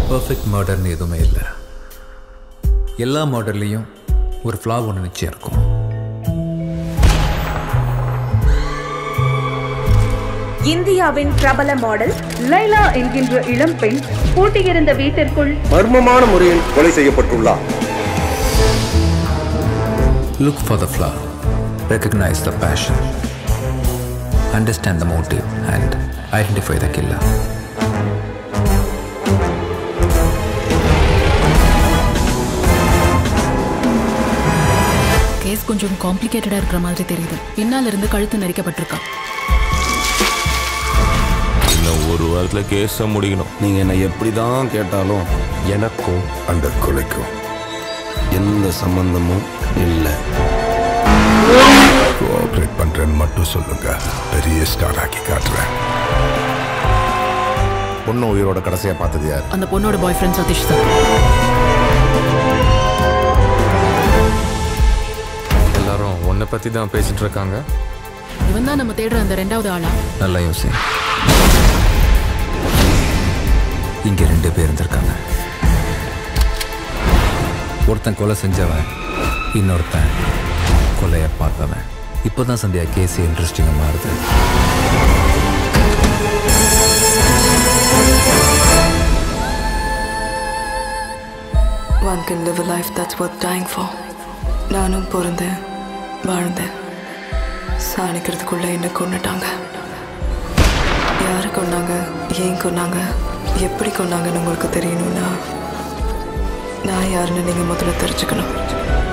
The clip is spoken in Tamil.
பர்ஃபெக்ட் மர்டர்னு எதுவுமே இல்லை எல்லா மர்டர்லேயும் ஒரு ஃப்ளா ஒன்று நிச்சயம் இருக்கும் இந்தியாவின் பிரபல மாடல் லைலா என்கின்ற இளம்பெண் பூட்டியிருந்த வீட்டிற்குள் மர்மமான முறையில் கொலை செய்யப்பட்டுள்ளார் look for the flaw recognize the passion understand the motive and identify the killer case கொஞ்சம் காம்ப்ளிகேட்டடா இருக்கிற மாதிரி தெரியுது பின்னால இருந்து கழுத்து நெரிக்கப்பட்டிருக்கா இன்னும் ஒரு வாரத்துல கேஸை முடிக்கணும் நீங்க என்ன எப்படி தான் கேட்டாலும் எனக்கும் அந்த கொலைக்கும் எந்த சம்பந்தமும் இல்லை கோஆப்ரேட் பண்றேன்னு மட்டும் சொல்லுங்க பெரிய ஸ்டார் ஆக்கி காட்டுறேன் பொண்ணு உயிரோட கடைசியா பார்த்தது யார் அந்த பொண்ணோட பாய் ஃப்ரெண்ட் சதீஷ் தான் எல்லாரும் உன்னை பற்றி தான் பேசிட்டு இருக்காங்க இவன் தான் நம்ம தேடுற அந்த ரெண்டாவது ஆளா நல்லா யோசி இங்கே ரெண்டு பேர் இருந்திருக்காங்க ஒருத்தன் கொலை செஞ்சவன் இன்னொருத்தன் கொலையை பார்த்தவன் இப்போதான் சந்தியா கேஸ் இன்ட்ரெஸ்டிங்காக மாறுது One can live a life that's worth dying for. நானும் பிறந்தேன் வாழ்ந்தேன் சாணிக்கிறதுக்குள்ள என்ன கொண்டுட்டாங்க யாரை கொண்டாங்க ஏன் கொண்டாங்க எப்படி கொண்டாங்கன்னு உங்களுக்கு தெரியணும்னா நான் யாருன்னு நீங்கள் முதல்ல தெரிஞ்சுக்கணும்